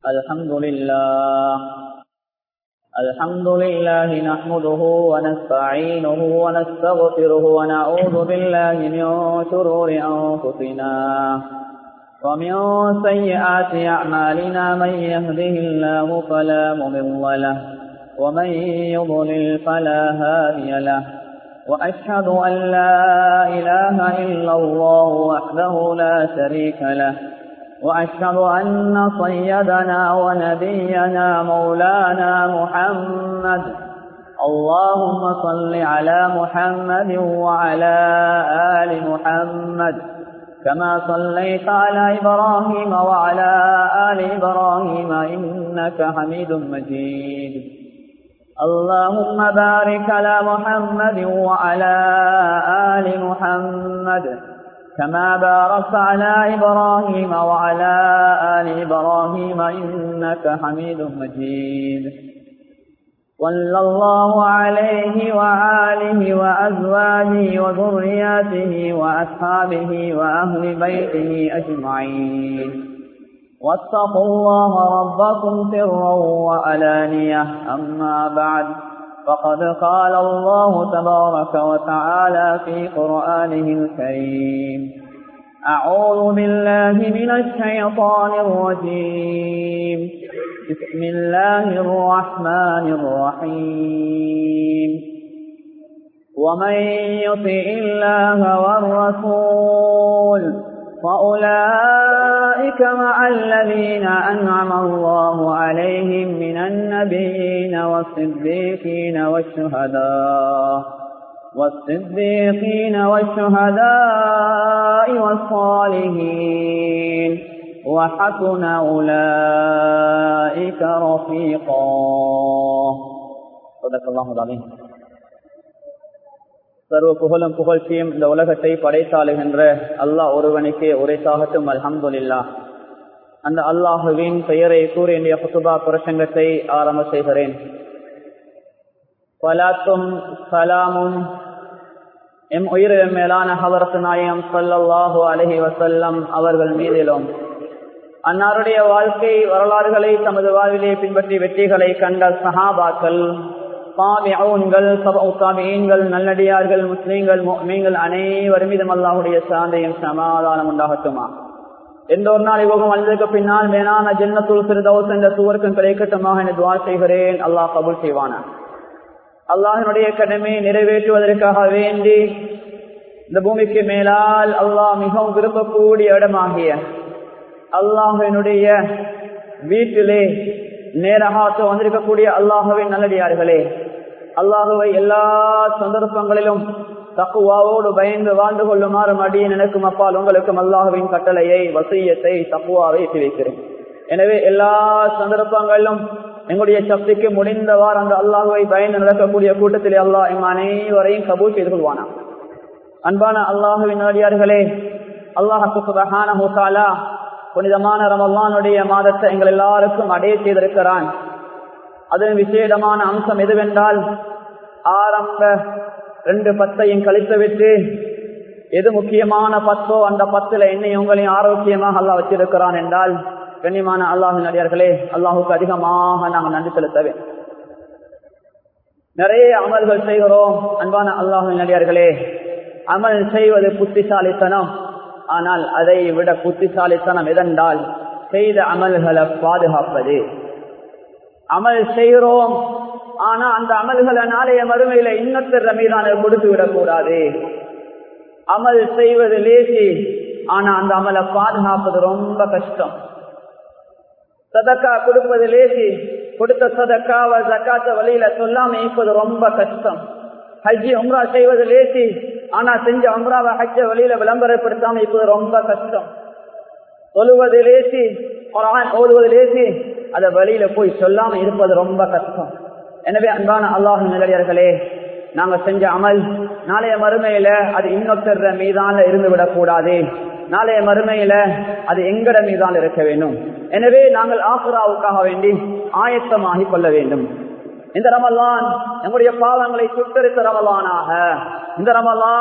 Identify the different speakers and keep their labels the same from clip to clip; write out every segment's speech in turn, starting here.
Speaker 1: الحمد لله الحمد لله نحمده ونستعينه ونستغفره ونعوذ بالله من شرور أنفسنا ومن سيئات أعمالنا من يهده الله فلا مضل له ومن يضلل فلا هادي له وأشهد أن لا إله إلا الله وحده لا شريك له وأشهد أن صيدنا ونبينا مولانا محمد اللهم صل على محمد وعلى آل محمد كما صليت على إبراهيم وعلى آل إبراهيم إنك حميد مجيد اللهم بارك على محمد وعلى آل محمد كما باركت على إبراهيم وعلى آل إبراهيم إنك حميد مجيد صلى الله عليه وآله وأزواجه وذرياته وأصحابه وأهل بيته أجمعين واتقوا الله ربكم سرا وعلانية أما بعد فقد قال الله تبارك وتعالى في قرآنه الكريم أعوذ بالله من الشيطان الرجيم بسم الله الرحمن الرحيم ومن يطع الله والرسول فأولئك مع الذين أنعم الله عليهم من النبيين والصديقين والشهداء والصديقين والشهداء والصالحين وحسن أولئك رفيقا صدق الله العظيم சர்வ புகழும் புகழ்ச்சியும் இந்த உலகத்தை படைத்தாளுகின்ற அல்லாஹ் ஒருவனுக்கே உரைத்தாகட்டும் அல்ஹம்துல்லா அந்த அல்லாஹுவின் பெயரை கூறி என்னுடைய புத்துபா பிரசங்கத்தை ஆரம்ப செய்கிறேன் பலாத்தும் சலாமும் எம் உயிர் மேலான ஹவரத்து நாயம் சல்லல்லாஹு அலஹி வசல்லம் அவர்கள் மீதிலும் அன்னாருடைய வாழ்க்கை வரலாறுகளை தமது வாழ்விலே பின்பற்றி வெற்றிகளை கண்ட சஹாபாக்கள் பாவியவுன்கள் சபவுத்தாமியன்கள் நல்லடியார்கள் முஸ்லீம்கள் மீன்கள் அனைவரும் மீதும் அல்லாஹுடைய சாந்தையும் சமாதானம் உண்டாகட்டுமா எந்த ஒரு நாள் யோகம் அழிந்ததுக்கு பின்னால் மேலான ஜென்னத்துல் சிறுதவுஸ் என்ற சுவர்க்கம் கிடைக்கட்டுமாக என துவா செய்கிறேன் அல்லாஹ் கபுல் செய்வானா அல்லாஹினுடைய கடமை நிறைவேற்றுவதற்காக வேண்டி இந்த பூமிக்கு மேலால் அல்லாஹ் மிகவும் விரும்பக்கூடிய இடமாகிய அல்லாஹினுடைய வீட்டிலே நேரகாத்து வந்திருக்கக்கூடிய அல்லாஹுவின் நல்லடியார்களே அல்லாஹுவை எல்லா சந்தர்ப்பங்களிலும் தக்குவாவோடு பயந்து வாழ்ந்து கொள்ளுமாறு மடிய நினைக்கும் அப்பால் உங்களுக்கும் அல்லாஹுவின் கட்டளையை வசியத்தை தக்குவாவை எட்டி வைக்கிறேன் எனவே எல்லா சந்தர்ப்பங்களிலும் எங்களுடைய சக்திக்கு முடிந்தவாறு அந்த அல்லாஹுவை பயந்து நடக்கக்கூடிய கூட்டத்திலே அல்லாஹ் எம் அனைவரையும் கபூல் செய்து கொள்வானா அன்பான அல்லாஹுவின் நல்லடியார்களே அல்லாஹு சுபஹானா புனிதமான ரமல்லானுடைய மாதத்தை எங்கள் எல்லாருக்கும் அடைய செய்திருக்கிறான் அதன் விசேடமான அம்சம் எதுவென்றால் ஆரம்ப ரெண்டு பத்தையும் கழித்து விட்டு எது முக்கியமான பத்தோ அந்த பத்துல என்னை உங்களையும் ஆரோக்கியமாக அல்லா வச்சிருக்கிறான் என்றால் கண்ணியமான அல்லாஹு நடிகர்களே அல்லாஹுக்கு அதிகமாக நாங்கள் நன்றி செலுத்தவே நிறைய அமல்கள் செய்கிறோம் அன்பான அல்லாஹு நடிகர்களே அமல் செய்வது புத்திசாலித்தனம் ஆனால் அதை விட புத்திசாலித்தனம் எதென்றால் செய்த அமல்களை பாதுகாப்பது அமல் செய்கிறோம் ஆனா அந்த அமல்களை நாளைய மறுமையில இன்னொருத்தர் மீதான கொடுத்து விடக்கூடாது அமல் செய்வது லேசி ஆனா அந்த அமலை பாதுகாப்பது ரொம்ப கஷ்டம் சதக்கா கொடுப்பது லேசி கொடுத்த சதக்காவை ஜக்காத்த வழியில சொல்லாம இருப்பது ரொம்ப கஷ்டம் ஹஜ்ஜி உம்ரா செய்வது லேசி ஆனா செஞ்ச அம்ராவை ஹஜ்ஜ வழியில விளம்பரப்படுத்தாம இப்போது ரொம்ப கஷ்டம் சொல்லுவது லேசி ஓதுவது லேசி அத வழியில போய் சொல்லாம இருப்பது ரொம்ப கஷ்டம் எனவே அன்பான அல்லாஹ் நிலையர்களே நாங்க செஞ்ச அமல் நாளைய மறுமையில அது இன்னொருத்தர் மீதான இருந்து விடக்கூடாது நாளைய மறுமையில அது எங்கட மீதான் இருக்க வேண்டும் எனவே நாங்கள் ஆசுராவுக்காக வேண்டி ஆயத்தமாகி கொள்ள வேண்டும் இந்த ரமலான் நம்முடைய பாவங்களை சுட்டரித்த ரமலானாக இந்த ரமலான்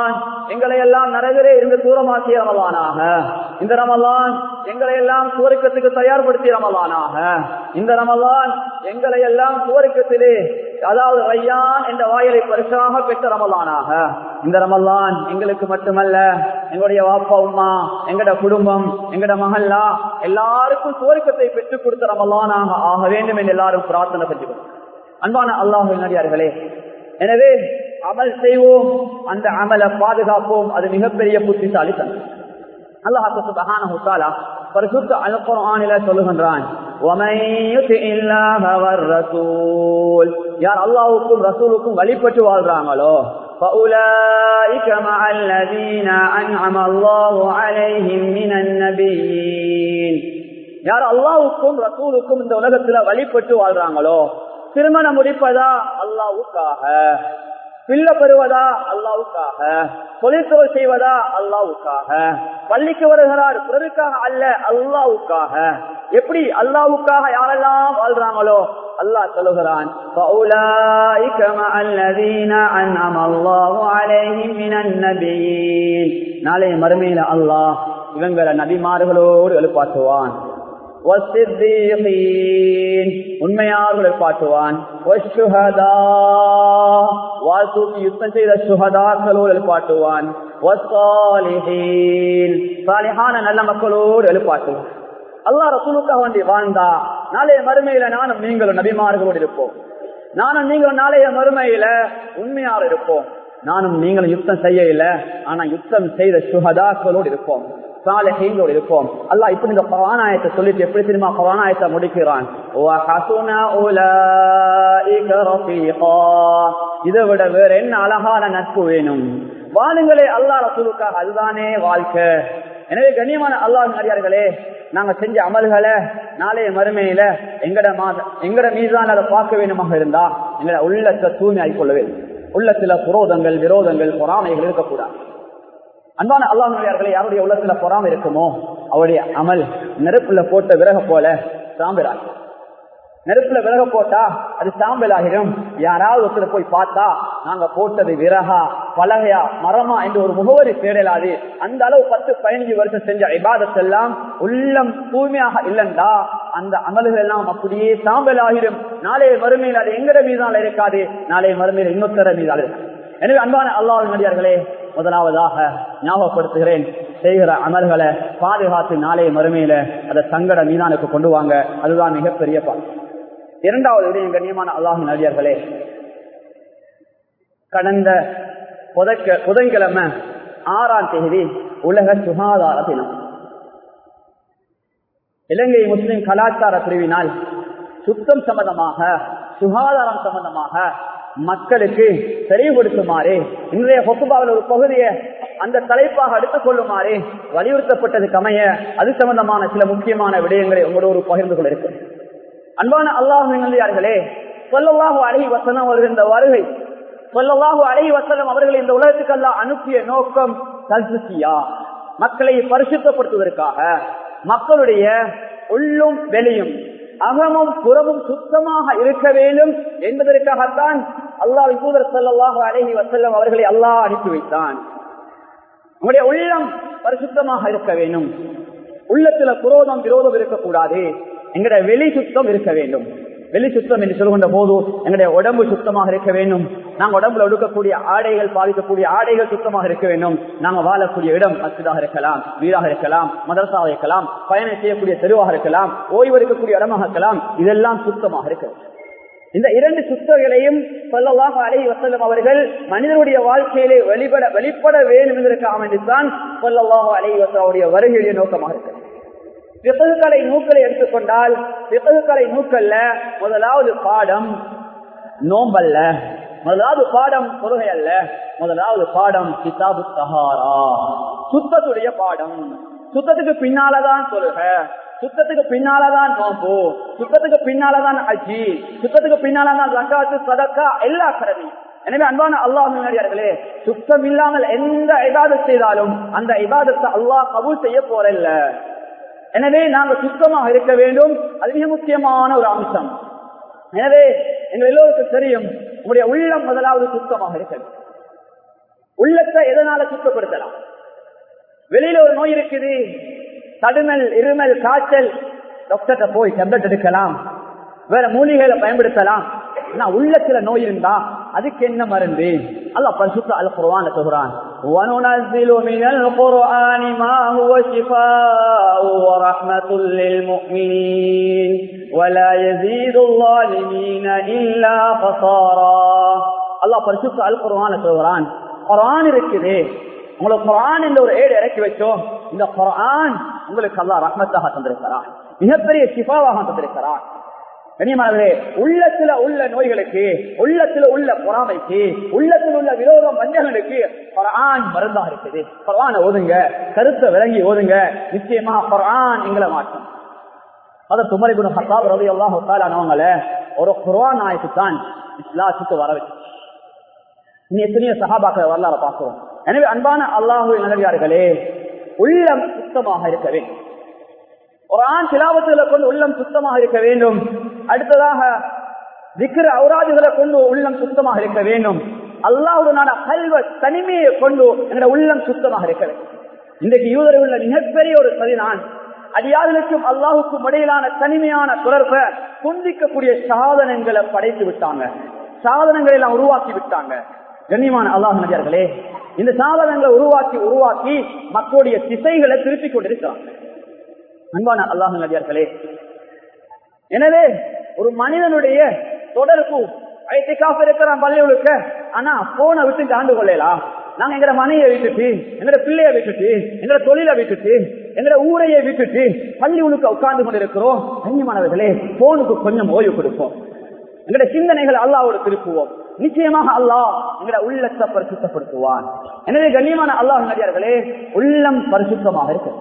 Speaker 1: எங்களை எல்லாம் நரகரே இருந்து தூரமாக்கிய ரமலானாக இந்த ரமலான் எங்களை எல்லாம் சுவருக்கத்துக்கு தயார்படுத்திய ரமலானாக இந்த ரமலான் எங்களை எல்லாம் சுவருக்கத்திலே அதாவது ரையான் என்ற வாயிலை பரிசாக பெற்ற ரமலானாக இந்த ரமலான் எங்களுக்கு மட்டுமல்ல எங்களுடைய வாப்பா உமா எங்கட குடும்பம் எங்கட மகல்லா எல்லாருக்கும் சுவருக்கத்தை பெற்றுக் கொடுத்த ரமலானாக ஆக வேண்டும் என்று எல்லாரும் பிரார்த்தனை செஞ்சுக்கணும் அன்பான அல்லாஹு நடிகார்களே எனவே அமல் செய்வோம் அந்த அமலை பாதுகாப்போம் அது மிகப்பெரிய புத்திசாலித்தனம் அல்லாஹு சுபஹானஹு தஆலா பரிசுத்த அல் குர்ஆனில சொல்லுகின்றான் وَمَن يُطِعِ اللَّهَ وَالرَّسُولَ யார் அல்லாஹ்வுக்கும் ரசூலுக்கும் வழிபட்டு வாழ்றாங்களோ فَأُولَئِكَ مَعَ الَّذِينَ أَنْعَمَ اللَّهُ عَلَيْهِمْ مِنَ النَّبِيِّينَ யார் அல்லாஹ்வுக்கும் ரசூலுக்கும் இந்த உலகத்துல வழிபட்டு வாழ்றாங்களோ திருமணம் முடிப்பதா அல்லாவுக்காக பிள்ளை பெறுவதா அல்லாவுக்காக தொழிற்துறை செய்வதா அல்லாவுக்காக பள்ளிக்கு வருகிறார் பிறருக்காக அல்ல அல்லாவுக்காக எப்படி அல்லாவுக்காக யாரெல்லாம் வாழ்றாங்களோ அல்லாஹ் சொல்லுகிறான் நாளை மறுமையில அல்லாஹ் இவங்களை நபிமார்களோடு எழுப்பாட்டுவான் உண்மையாளர்களை பாட்டுவான் வாழ்த்தூக்கி யுத்தம் செய்த சுகதாக்களோடு எழுப்பாட்டுவான் நல்ல மக்களோடு எழுப்பாட்டுவான் அல்லா ரசூலுக்காக வேண்டி வாழ்ந்தா நாளைய மறுமையில நானும் நீங்களும் நபிமார்களோடு இருப்போம் நானும் நீங்களும் நாளைய மறுமையில உண்மையார் இருப்போம் நானும் நீங்களும் யுத்தம் செய்ய இல்லை ஆனா யுத்தம் செய்த சுகதாக்களோடு இருப்போம் சாலைகளோடு இருப்போம் அல்லா இப்படி இந்த பவானாயத்தை சொல்லிட்டு எப்படி தெரியுமா பவானாயத்தை முடிக்கிறான் இதை விட வேற என்ன அழகான நட்பு வேணும் வாழுங்களே அல்லா ரசூலுக்காக அதுதானே வாழ்க்கை எனவே கண்ணியமான அல்லாஹ் நடிகார்களே நாங்க செஞ்ச அமல்களை நாளைய மறுமையில எங்கட மாத எங்கட மீதான் அதை பார்க்க வேண்டுமாக இருந்தா எங்கட உள்ளத்தை தூய்மை ஆகிக்கொள்ள வேண்டும் உள்ளத்துல புரோதங்கள் விரோதங்கள் பொறாமைகள் இருக்கக்கூடாது அன்பான அல்லாஹர்களே யாருடைய உள்ளத்துல பொறாம இருக்குமோ அவருடைய அமல் நெருப்புல போட்ட விறக போல சாம்பிராங்க நெருப்புல விறக போட்டா அது சாம்பல் ஆகிடும் யாராவது ஒருத்தர் போய் பார்த்தா நாங்க போட்டது விறகா பலகையா மரமா என்று ஒரு முகவரி தேடலாது அந்த அளவு பத்து பதினஞ்சு வருஷம் செஞ்ச இபாதத்தெல்லாம் உள்ளம் தூய்மையாக இல்லைண்டா அந்த அமல்கள் எல்லாம் அப்படியே சாம்பல் ஆகிடும் நாளைய மறுமையில் அது எங்கட மீதால இருக்காது நாளைய மறுமையில் இன்னொருத்தர மீதால இருக்கு எனவே அன்பான அல்லாஹ் நடிகார்களே முதலாவதாக ஞாபகப்படுத்துகிறேன் செய்கிற அமல்களை பாதுகாத்து நாளைய மறுமையில அதை சங்கட மீதானுக்கு கொண்டு வாங்க அதுதான் மிகப்பெரிய பால் இரண்டாவது விடயம் கண்ணியமான அல்லாஹின் நடிகர்களே கடந்த புதக்க புதன்கிழமை ஆறாம் தேதி உலக சுகாதார தினம் இலங்கை முஸ்லிம் கலாச்சார பிரிவினால் சுத்தம் சம்பந்தமாக சுகாதாரம் சம்பந்தமாக மக்களுக்கு தெளிவுபடுத்துமாறு இன்றைய கொத்துபாவில் ஒரு பகுதியை அந்த தலைப்பாக எடுத்துக் கொள்ளுமாறு வலியுறுத்தப்பட்டதுக்கு அமைய அது சம்பந்தமான சில முக்கியமான விடயங்களை உங்களோடு பகிர்ந்து கொள்ள இருக்கு அன்பான அல்லாஹர்களே சொல்லலாக அழகி வசனம் வருகின்ற வருகை சொல்லலாக அழகி வசனம் அவர்கள் இந்த உலகத்துக்கெல்லாம் அனுப்பிய நோக்கம் தல்சியா மக்களை பரிசுத்தப்படுத்துவதற்காக மக்களுடைய உள்ளும் வெளியும் அகமும் புறமும் சுத்தமாக இருக்க வேண்டும் என்பதற்காகத்தான் அல்லாஹ் தூதர் செல்லவாக அழகி வசல்லம் அவர்களை அல்லாஹ் அனுப்பி வைத்தான் உங்களுடைய உள்ளம் பரிசுத்தமாக இருக்க வேண்டும் உள்ளத்துல குரோதம் விரோதம் இருக்கக்கூடாது எங்களுடைய வெளி சுத்தம் இருக்க வேண்டும் வெளி சுத்தம் என்று சொல்கின்ற போது எங்களுடைய உடம்பு சுத்தமாக இருக்க வேண்டும் நாங்கள் உடம்புல ஒடுக்கக்கூடிய ஆடைகள் பாதிக்கக்கூடிய ஆடைகள் சுத்தமாக இருக்க வேண்டும் நாங்கள் வாழக்கூடிய இடம் மசிதாக இருக்கலாம் வீடாக இருக்கலாம் மதரசாக இருக்கலாம் பயணம் செய்யக்கூடிய தெருவாக இருக்கலாம் ஓய்வு இருக்கக்கூடிய இடமாக இருக்கலாம் இதெல்லாம் சுத்தமாக இருக்க இந்த இரண்டு சுத்தங்களையும் சொல்லலாக அலை வசல்லம் அவர்கள் மனிதனுடைய வாழ்க்கையிலே வெளிப்பட வெளிப்பட வேண்டும் என்பதற்காக வேண்டித்தான் சொல்லலாக அலை வசலுடைய வருகையுடைய நோக்கமாக இருக்கிறது பிறகுகளை நூக்களை எடுத்துக்கொண்டால் பிறகுகளை நூக்கல்ல முதலாவது பாடம் நோம்பல்ல முதலாவது பாடம் தொழுகை அல்ல முதலாவது பாடம் கிதாபு தஹாரா சுத்தத்துடைய பாடம் சுத்தத்துக்கு பின்னாலதான் தொழுக சுத்தத்துக்கு பின்னாலதான் நோம்பு சுத்தத்துக்கு பின்னாலதான் அஜி சுத்தத்துக்கு பின்னாலதான் ஜக்காத்து சதக்கா எல்லா கடமையும் எனவே அன்பான அல்லாஹர்களே சுத்தம் இல்லாமல் எந்த இபாதத் செய்தாலும் அந்த இபாதத்தை அல்லாஹ் கபூல் செய்ய போறல்ல எனவே நாங்கள் சுத்தமாக இருக்க வேண்டும் அது மிக முக்கியமான ஒரு அம்சம் எனவே எங்கள் எல்லோருக்கும் தெரியும் உங்களுடைய உள்ளம் முதலாவது சுத்தமாக இருக்க வேண்டும் உள்ளத்தை எதனால சுத்தப்படுத்தலாம் வெளியில ஒரு நோய் இருக்குது தடுமல் இருமல் காய்ச்சல் டாக்டர்கிட்ட போய் டெப்லெட் எடுக்கலாம் வேற மூலிகைகளை பயன்படுத்தலாம் நான் உள்ளத்துல நோய் இருந்தா அதுக்கு என்ன மருந்து அல்லாஹ் பரிசுத்த அல் குர்ஆன் சொல்றான் وَنُنَزِّلُ مِنَ الْقُرْآنِ مَا هُوَ شِفَاءٌ وَرَحْمَةٌ لِّلْمُؤْمِنِينَ وَلَا يَزِيدُ الظَّالِمِينَ إِلَّا خَسَارًا அல்லாஹ் பரிசுத்த அல் குர்ஆன் சொல்றான் குர்ஆன் இருக்குது உங்களுக்கு குரான் என்ற ஒரு ஏடு இறக்கி வச்சோம் இந்த குரான் உங்களுக்கு அல்லா ரஹ்மத்தாக தந்திருக்கிறான் மிகப்பெரிய சிபாவாக தந்திருக்கிறான் கனியமானவரே உள்ளத்துல உள்ள நோய்களுக்கு உள்ளத்துல உள்ள பொறாமைக்கு உள்ளத்தில் உள்ள விரோதம் வஞ்சகனுக்கு குரான் மருந்தாக இருக்குது குரான் ஓதுங்க கருத்தை விளங்கி ஓதுங்க நிச்சயமா குரான் எங்களை மாற்றும் அதை துமரை குண ஹசாப் ரவி எல்லாம் ஒத்தாலானவங்கள ஒரு குரான் நாய்க்கு தான் இஸ்லாத்துக்கு வர வச்சு இனி எத்தனையோ சகாபாக்கள் வரலாறு பார்க்கிறோம் எனவே அன்பான அல்லாஹு நல்லவியார்களே உள்ளம் சுத்தமாக இருக்க வேண்டும் ஒரு ஆண் சிலாபத்துல கொண்டு உள்ளம் சுத்தமாக இருக்க வேண்டும் அடுத்ததாக விக்கிர அவுராதுகளை கொண்டு உள்ளம் சுத்தமாக இருக்க வேண்டும் அல்லாவுடனான கல்வ தனிமையை கொண்டு எங்களோட உள்ளம் சுத்தமாக இருக்க வேண்டும் இன்றைக்கு யூதர் உள்ள மிகப்பெரிய ஒரு சரிதான் அடியார்களுக்கும் அல்லாஹுக்கும் இடையிலான தனிமையான தொடர்பை துண்டிக்கக்கூடிய சாதனங்களை படைத்து விட்டாங்க சாதனங்களை எல்லாம் உருவாக்கி விட்டாங்க கண்ணியமான அல்லாஹ் நடிகார்களே இந்த சாதனங்களை உருவாக்கி உருவாக்கி மக்களுடைய திசைகளை திருப்பிக் கொண்டிருக்கிறாங்க அன்பான அல்லாஹ் நடிகார்களே எனவே ஒரு மனிதனுடைய தொடர்பு ஐத்திகாஃப் இருக்கிறான் பள்ளிகளுக்க ஆனா போனை விட்டு ஆண்டு கொள்ளலாம் நாங்க எங்கட மனையை விட்டுட்டு எங்கட பிள்ளைய விட்டுட்டு எங்கட தொழிலை விட்டுட்டு எங்கட ஊரையை விட்டுட்டு பள்ளி உழுக்க உட்கார்ந்து கொண்டிருக்கிறோம் கண்ணியமானவர்களே போனுக்கு கொஞ்சம் ஓய்வு கொடுப்போம் எங்கட சிந்தனைகள் அல்லாவோடு திருப்புவோம் நிச்சயமாக அல்லாஹ் எங்கட உள்ளத்தை பரிசுத்தப்படுத்துவான் எனவே கண்ணியமான அல்லாஹ் நடிகார்களே உள்ளம் பரிசுத்தமாக இருக்கு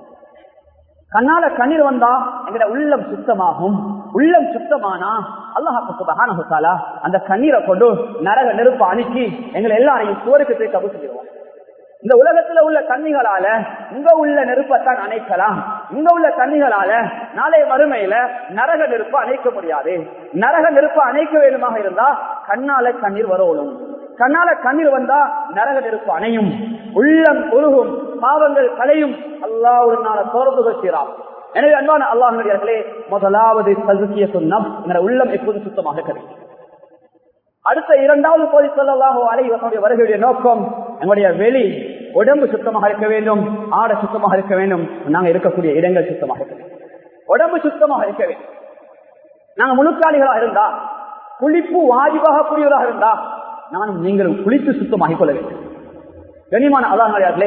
Speaker 1: கண்ணால கண்ணீர் வந்தா எங்கட உள்ளம் சுத்தமாகும் உள்ளம் சுத்தமானா அல்லாஹால அந்த கண்ணீரை கொண்டு நரக நெருப்ப அணுக்கி எங்களை எல்லாரையும் சுவருக்கு போய் கபு செஞ்சிருவோம் இந்த உலகத்துல உள்ள தண்ணிகளால இங்க உள்ள நெருப்பத்தான் அணைக்கலாம் இங்க உள்ள தண்ணிகளால நாளைய வறுமையில நரக நெருப்பு அணைக்க முடியாது நரக நெருப்பு அணைக்க வேண்டுமாக இருந்தா கண்ணால கண்ணீர் வரணும் கண்ணால கண்ணீர் வந்தா நரக நெருப்பு அணையும் உள்ளம் உருகும் பாவங்கள் கலையும் அல்லாவுடனான தொடர்புகள் சீராம் எனவே அன்பான அல்லாஹர்களே முதலாவது சதுக்கிய சொன்னம் உள்ளம் எப்போது சுத்தமாக கிடைக்கும் அடுத்த இரண்டாவது போதி சொல்லலாக அலைவசனுடைய வருகையுடைய நோக்கம் எங்களுடைய வெளி உடம்பு சுத்தமாக இருக்க வேண்டும் ஆடை சுத்தமாக இருக்க வேண்டும் நாங்க இருக்கக்கூடிய இடங்கள் சுத்தமாக இருக்க வேண்டும் உடம்பு சுத்தமாக இருக்க வேண்டும் நாங்க முழுக்காளிகளாக இருந்தா குளிப்பு வாஜிபாக கூடியவராக இருந்தா நானும் நீங்களும் குளித்து சுத்தமாகிக் கொள்ள வேண்டும் கனிமான அதாங்களே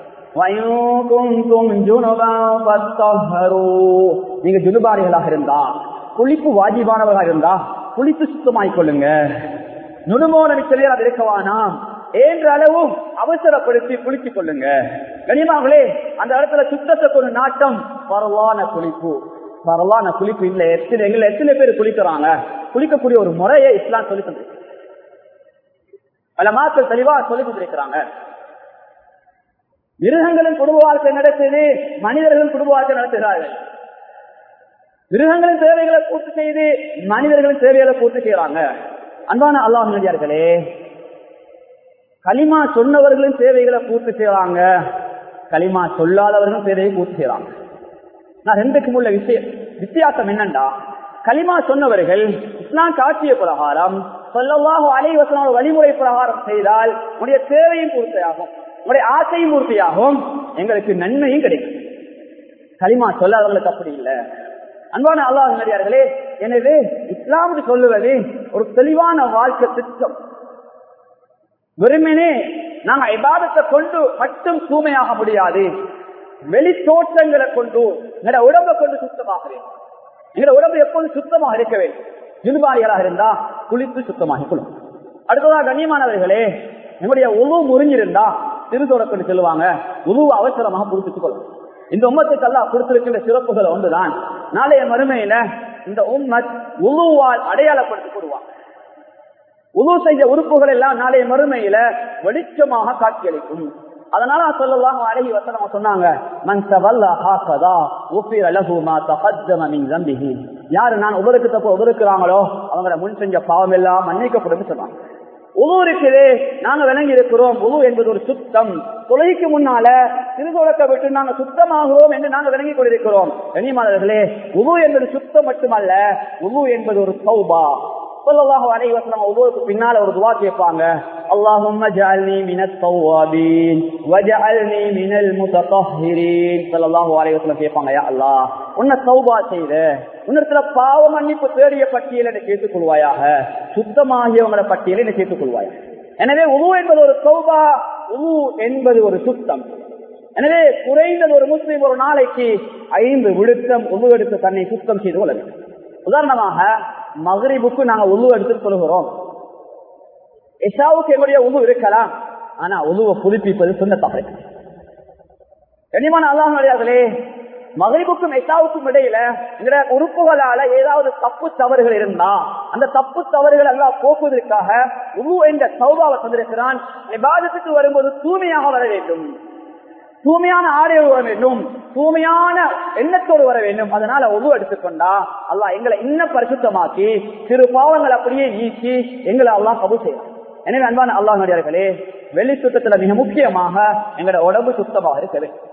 Speaker 1: நீங்க ஜுனுபாரிகளாக இருந்தா குளிப்பு வாஜிபானவர்களாக இருந்தா குளித்து சுத்தமாகிக் கொள்ளுங்க நுடுமோன மிச்சலையில் அது இருக்கவானாம் ஏன்ற அளவும் அவசரப்படுத்தி குளித்துக் கொள்ளுங்க கனிமாங்களே அந்த இடத்துல சுத்தத்தை கொண்டு நாட்டம் பரவான குளிப்பு பரவான குளிப்பு இல்ல எத்தனை எங்களை எத்தனை பேர் குளிக்கிறாங்க குளிக்கக்கூடிய ஒரு முறையை இஸ்லாம் சொல்லி தந்திருக்கு பல மாக்கள் தெளிவா சொல்லி கொண்டிருக்கிறாங்க மிருகங்களின் குடும்ப வாழ்க்கை நடத்துது மனிதர்களும் குடும்ப வாழ்க்கை நடத்துகிறார்கள் மிருகங்களின் தேவைகளை பூர்த்தி செய்து மனிதர்களின் தேவைகளை பூர்த்தி செய்யறாங்க அன்பான அல்லாஹ் நடிகார்களே களிமா சொன்னவர்களின் தேவைகளை பூர்த்தி செய்யறாங்க களிமா சொல்லாதவர்களும் தேவையை பூர்த்தி செய்யறாங்க நான் ரெண்டுக்கும் உள்ள விஷயம் வித்தியாசம் என்னண்டா களிமா சொன்னவர்கள் இஸ்லாம் காட்சிய பிரகாரம் சொல்லவாக அலைவசனோட வழிமுறை பிரகாரம் செய்தால் உடைய தேவையும் பூர்த்தியாகும் உடைய ஆசையும் பூர்த்தியாகும் எங்களுக்கு நன்மையும் கிடைக்கும் களிமா சொல்லாதவர்களுக்கு அப்படி இல்லை அன்பான அல்லாஹ் நடிகார்களே எனவே இஸ்லாம் சொல்லுவது ஒரு தெளிவான வாழ்க்கை திட்டம் வெறுமனே நாங்க இபாதத்தை கொண்டு மட்டும் தூய்மையாக முடியாது வெளி தோற்றங்களை கொண்டு எங்களோட உடம்பை கொண்டு சுத்தமாக வேண்டும் எங்களோட உடம்பு எப்போதும் சுத்தமாக இருக்க வேண்டும் இருபாரிகளாக இருந்தா குளித்து சுத்தமாக கொள்ளும் அடுத்ததாக கண்ணியமானவர்களே எங்களுடைய உழு முறிஞ்சிருந்தா திருத்தோட கொண்டு செல்லுவாங்க உழுவு அவசரமாக புரித்துக் கொள்ளும் இந்த உம்மத்துக்கு எல்லாம் கொடுத்திருக்கின்ற சிறப்புகள் ஒன்றுதான் நாளைய மறுமையில இந்த உம்மத் உழுவால் அடையாளப்படுத்திக் கொள்வாங்க உழு செய்த உறுப்புகள் எல்லாம் நாளைய மறுமையில வெளிச்சமாக காட்சியளிக்கும் அதனால சொல்லலாம் அழகி வசனமா சொன்னாங்க மன் தவல்ல ஹாக்கதா உஃபிர லஹு மா தகத்தம மின் ஸம்பிஹி யாரு நான் உபருக்கு தப்பு உபருக்குறாங்களோ அவங்கள முன் செஞ்ச பாவம் எல்லாம் மன்னிக்கப்படும் சொன்னாங்க உழு இருக்குது நாங்க விளங்கி இருக்கிறோம் உழு என்பது ஒரு சுத்தம் தொழுகைக்கு முன்னால திருதொழக்க விட்டு நாங்க சுத்தமாகிறோம் என்று நாங்க விளங்கிக் கொண்டிருக்கிறோம் கனிமாதர்களே உழு என்பது சுத்தம் மட்டுமல்ல உழு என்பது ஒரு சௌபா சொல்லலாக அனைவசனம் ஒவ்வொருக்கு பின்னால ஒரு துவா கேட்பாங்க اللهم اجعلني من التوابين واجعلني من المتطهرين صلى الله عليه وسلم கேட்பாங்க யா அல்லாஹ் உன்னை தௌபா செய்த உன்னிடத்துல பாவ மன்னிப்பு தேடிய பட்டியல் என்னை கேட்டுக் கொள்வாயாக சுத்தமாகியவங்கள பட்டியலை என்னை கேட்டுக் கொள்வாயாக எனவே உரு என்பது ஒரு சௌபா உரு என்பது ஒரு சுத்தம் எனவே குறைந்தது ஒரு முஸ்லீம் ஒரு நாளைக்கு ஐந்து விழுத்தம் உரு எடுத்து தன்னை சுத்தம் செய்து கொள்ள வேண்டும் உதாரணமாக மகரிபுக்கு நாங்க உரு எடுத்து சொல்கிறோம் எஷாவுக்கு எங்களுடைய உரு இருக்கலாம் ஆனா உருவை புதுப்பிப்பது சொன்னதாக கனிமான அல்லாஹர்களே மகிழ்வுக்கும் எட்டாவுக்கும் இடையில எங்கட உறுப்புகளால ஏதாவது தப்பு தவறுகள் இருந்தா அந்த தப்பு தவறுகள் எல்லாம் போக்குவதற்காக உரு என்ற சௌபாவை தந்திருக்கிறான் விவாதத்துக்கு வரும்போது தூய்மையாக வர வேண்டும் தூய்மையான ஆடையோடு வர வேண்டும் தூய்மையான எண்ணத்தோடு வர வேண்டும் அதனால ஒவ்வொரு எடுத்துக்கொண்டா அல்லாஹ் எங்களை இன்னும் பரிசுத்தமாக்கி சிறு பாவங்கள் அப்படியே நீக்கி எங்களை அல்லாஹ் கபு செய்யலாம் எனவே அன்பான அல்லாஹ் நடிகார்களே வெளி சுத்தத்துல மிக முக்கியமாக எங்களோட உடம்பு சுத்தமாக இருக்க வேண்டும்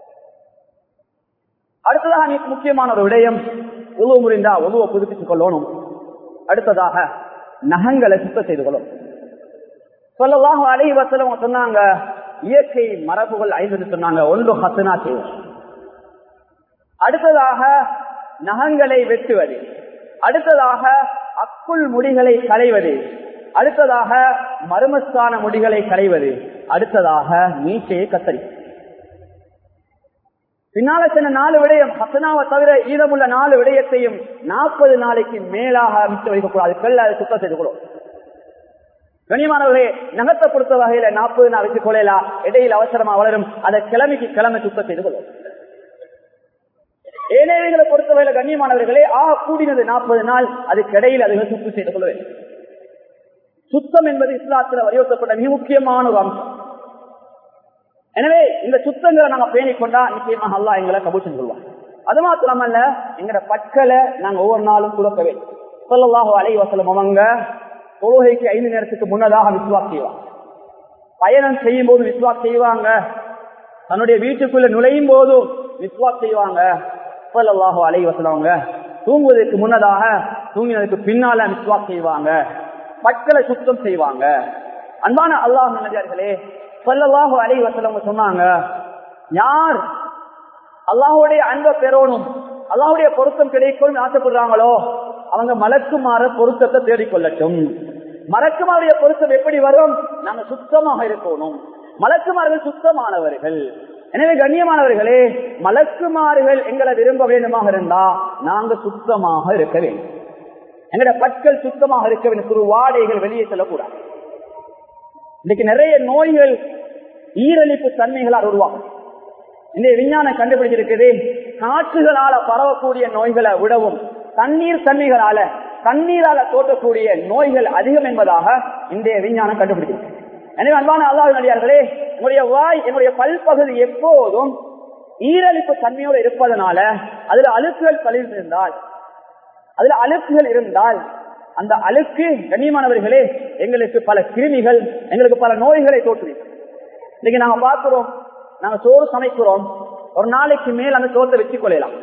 Speaker 1: அடுத்ததாக மிக முக்கியமான ஒரு விடயம் உழுவு முறிந்தா உழுவை புதுப்பித்துக் கொள்ளணும் அடுத்ததாக நகங்களை சுத்தம் செய்து கொள்ளும் சொல்லலாம் அலை வசலம் சொன்னாங்க இயற்கை மரபுகள் ஐந்து சொன்னாங்க ஒன்று ஹசனா செய்வது அடுத்ததாக நகங்களை வெட்டுவது அடுத்ததாக அக்குள் முடிகளை களைவது அடுத்ததாக மருமஸ்தான முடிகளை களைவது அடுத்ததாக மீச்சையை கத்தரி பின்னால சொன்ன நாலு விடயம் ஹசனாவை தவிர ஈரமுள்ள நாலு விடயத்தையும் நாற்பது நாளைக்கு மேலாக விட்டு வைக்கக்கூடாது பெல்ல அதை சுத்தம் செய்து கொள்ளும் கனிமானவர்களே நகத்தை பொறுத்த வகையில நாற்பது நாள் வச்சு கொள்ளலாம் இடையில் அவசரமா வளரும் அதை கிழமைக்கு கிழமை சுத்தம் செய்து கொள்ளும் ஏழைகளை பொறுத்தவரையில கண்ணியமானவர்களே ஆ கூடினது நாற்பது நாள் அதுக்கு இடையில் அதுகளை சுத்தம் செய்து கொள்ள வேண்டும் சுத்தம் என்பது இஸ்லாத்தில் வலியுறுத்தப்பட்ட மிக முக்கியமான ஒரு அம்சம் எனவே இந்த சுத்தங்களை நாங்க பேணிக்கொண்டா நிச்சயமாக அல்லா எங்களை கபூச்சம் கொள்வாங்க அது மாத்திரமல்ல எங்கட பட்களை நாங்க ஒவ்வொரு நாளும் துறக்கவே சொல்லலாக அலை வசலம் அவங்க தொழுகைக்கு ஐந்து நேரத்துக்கு முன்னதாக விஸ்வாஸ் செய்வாங்க பயணம் செய்யும் போது விஸ்வாஸ் செய்வாங்க தன்னுடைய வீட்டுக்குள்ள நுழையும் போதும் விஸ்வாஸ் செய்வாங்க சொல்லலாக அலை வசலவங்க தூங்குவதற்கு முன்னதாக தூங்கினதுக்கு பின்னால விஸ்வாஸ் செய்வாங்க பட்களை சுத்தம் செய்வாங்க அன்பான அல்லாஹ் நடிகார்களே சொல்லலாக அலை வசலவங்க சொன்னாங்க யார் அல்லாஹுடைய அன்பை பெறணும் அல்லாஹுடைய பொருத்தம் கிடைக்கும் ஆசைப்படுறாங்களோ அவங்க மலக்குமாற பொருத்தத்தை தேடிக்கொள்ளட்டும் மலக்குமாருடைய பொருத்தம் எப்படி வரும் நாங்க சுத்தமாக இருக்கணும் மலக்குமார்கள் சுத்தமானவர்கள் எனவே கண்ணியமானவர்களே மலக்குமார்கள் எங்களை விரும்ப வேண்டுமாக இருந்தா நாங்க சுத்தமாக இருக்க வேண்டும் எங்களுடைய பற்கள் சுத்தமாக இருக்க வேண்டும் சிறு வாடைகள் வெளியே செல்லக்கூடாது இன்னைக்கு நிறைய நோய்கள் ஈரழிப்பு தன்மைகளால் உருவாகும் இந்த விஞ்ஞானம் கண்டுபிடிச்சிருக்குது காற்றுகளால பரவக்கூடிய நோய்களை விடவும் தண்ணீர் தன்மைகளால தண்ணீரால தோற்றக்கூடிய நோய்கள் அதிகம் என்பதாக இன்றைய விஞ்ஞானம் கண்டுபிடிச்சிருக்கு எனவே அன்பான அல்லாஹ் நடிகார்களே என்னுடைய வாய் என்னுடைய பல்பகுதி எப்போதும் ஈரழிப்பு தன்மையோடு இருப்பதனால அதுல அழுக்குகள் கழிந்திருந்தால் அதுல அழுக்குகள் இருந்தால் அந்த அழுக்கு கண்ணியமானவர்களே எங்களுக்கு பல கிருமிகள் எங்களுக்கு பல நோய்களை தோற்றுவி இன்னைக்கு நாங்க பார்க்கிறோம் நாங்க சோறு சமைக்கிறோம் ஒரு நாளைக்கு மேல் அந்த சோத்தை வச்சுக் கொள்ளலாம்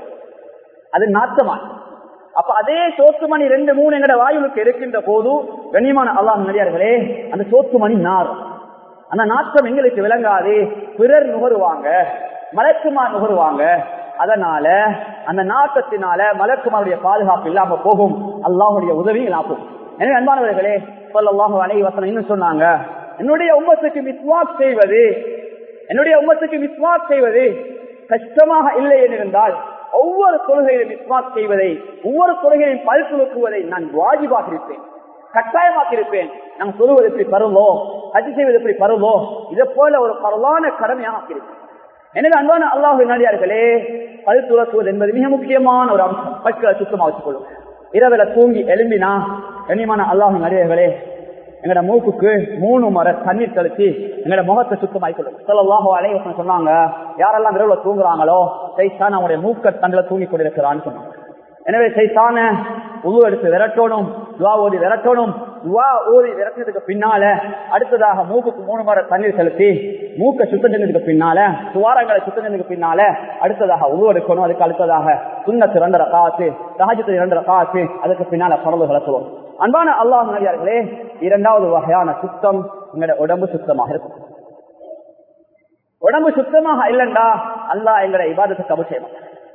Speaker 1: அது நாத்தமான அப்ப அதே சோத்து மணி ரெண்டு மூணு எங்கட வாயுவுக்கு இருக்கின்ற போது கண்ணியமான அல்லாஹ் நடிகார்களே அந்த சோத்து மணி நாரும் அந்த நாற்றம் எங்களுக்கு விளங்காது பிறர் நுகருவாங்க மலக்குமார் நுகருவாங்க அதனால அந்த நாட்டத்தினால மலக்குமாருடைய பாதுகாப்பு இல்லாம போகும் அல்லாஹுடைய உதவி இல்லாம எனவே அன்பானவர்களே சொல்லல்லாஹு அலை வசனம் இன்னும் சொன்னாங்க என்னுடைய உம்மத்துக்கு மிஸ்வாக் செய்வது என்னுடைய உம்மத்துக்கு மிஸ்வாக் செய்வது கஷ்டமாக இல்லை என்றிருந்தால் ஒவ்வொரு தொழுகையிலும் விஸ்வாஸ் செய்வதை ஒவ்வொரு தொழுகையிலும் பல் துலுக்குவதை நான் வாஜிபாக இருப்பேன் கட்டாயமாக இருப்பேன் நாம் சொல்லுவது எப்படி பருவோ ஹஜ் செய்வது எப்படி பருவோ இதை போல ஒரு பரவான கடமையாக இருப்பேன் எனவே அன்பான அல்லாஹு நடிகார்களே பல் துலக்குவது என்பது மிக முக்கியமான ஒரு அம்சம் பற்களை சுத்தமாக வச்சுக் கொள்ளும் இரவுல தூங்கி எழும்பினா கண்ணியமான அல்லாஹு நடிகர்களே எங்கட மூக்குக்கு மூணு முறை தண்ணீர் தெளிச்சு எங்கட முகத்தை சுத்தமாய்க்கொள்ளும் சொல்லலாஹோ அலைவசம் சொன்னாங்க யாரெல்லாம் இரவுல தூங்குறாங்களோ சைத்தான் அவனுடைய மூக்க தண்டில தூங்கி கொண்டிருக்கிறான்னு சொன்னாங்க எனவே சைத்தான உழு எடுத்து விரட்டணும் துவா ஓடி விரட்டணும் துவா ஓதி விரட்டினதுக்கு பின்னால அடுத்ததாக மூக்குக்கு மூணு முறை தண்ணீர் செலுத்தி மூக்க சுத்தம் செஞ்சதுக்கு பின்னால துவாரங்களை சுத்தம் செஞ்சதுக்கு பின்னால அடுத்ததாக உருவ எடுக்கணும் அதுக்கு அடுத்ததாக சுண்ணத்து இரண்டரை காசு சகஜத்து இரண்டரை காசு அதுக்கு பின்னால பரவு கலத்துவோம் அன்பான அல்லாஹ் நடிகார்களே இரண்டாவது வகையான சுத்தம் எங்களோட உடம்பு சுத்தமாக இருக்கும் உடம்பு சுத்தமாக இல்லைண்டா அல்லாஹ் எங்களோட இபாதத்துக்கு அபிஷேகம்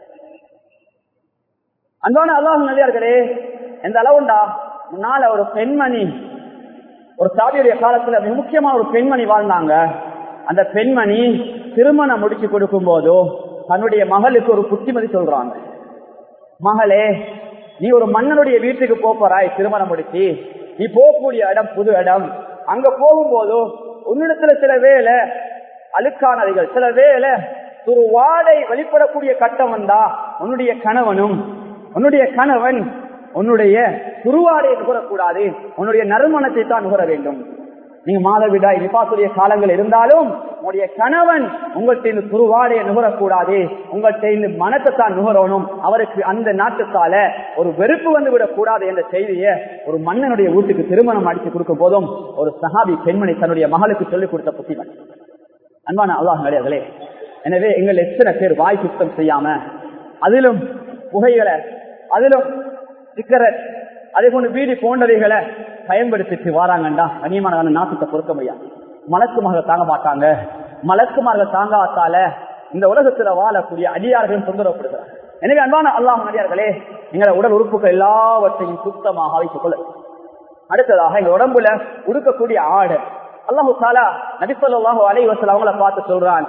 Speaker 1: அன்பான அல்லாஹ் நடிகார்களே எந்த அளவுண்டா முன்னால ஒரு பெண்மணி ஒரு சாதியுடைய காலத்துல மிக முக்கியமான ஒரு பெண்மணி வாழ்ந்தாங்க அந்த பெண்மணி திருமணம் முடிச்சு கொடுக்கும் போதோ தன்னுடைய மகளுக்கு ஒரு புத்திமதி சொல்றாங்க மகளே நீ ஒரு மன்னனுடைய வீட்டுக்கு போறாய் திருமணம் முடிச்சு நீ போகக்கூடிய இடம் புது இடம் அங்க போகும்போதோ உன்னிடத்துல சில வேலை அழுக்கானவைகள் சில வேலை ஒரு வாடை வெளிப்படக்கூடிய கட்டம் வந்தா உன்னுடைய கணவனும் உன்னுடைய கணவன் உன்னுடைய துருவாடை நுகரக்கூடாது உன்னுடைய நறுமணத்தை தான் நுகர வேண்டும் நீங்க மாதவிடாய் நிபாசுடைய காலங்கள் இருந்தாலும் உங்களுடைய கணவன் உங்கள்கிட்ட இந்த துருவாடையை நுகரக்கூடாது உங்கள்கிட்ட இந்த மனத்தை தான் நுகரணும் அவருக்கு அந்த நாட்டுத்தால ஒரு வெறுப்பு வந்து விடக்கூடாது என்ற செய்தியை ஒரு மன்னனுடைய வீட்டுக்கு திருமணம் அடித்து கொடுக்கும் போதும் ஒரு சஹாபி பெண்மணி தன்னுடைய மகளுக்கு சொல்லிக் கொடுத்த புத்திமன் அன்பான அல்லாஹ் நடிகார்களே எனவே எங்கள் எத்தனை பேர் வாய் சுத்தம் செய்யாம அதிலும் புகைகளை அதிலும் சிக்கரட் அதே போன்று வீடு போன்றவைகளை பயன்படுத்திட்டு வாராங்கண்டா கனியமான நாட்டுக்கு பொறுக்க முடியாது மலக்குமார்கள் தாங்க மாட்டாங்க மலக்குமார்கள் தாங்காத்தால இந்த உலகத்துல வாழக்கூடிய அடியார்கள் தொந்தரவுப்படுகிறார் எனவே அன்பான அல்லாஹ் அடியார்களே எங்களை உடல் உறுப்புகள் எல்லாவற்றையும் சுத்தமாக வைத்துக் கொள்ள அடுத்ததாக எங்க உடம்புல உடுக்கக்கூடிய ஆடு அல்லாஹு தாலா நபிசல்லாஹு அலை வசல் அவங்கள பார்த்து சொல்றான்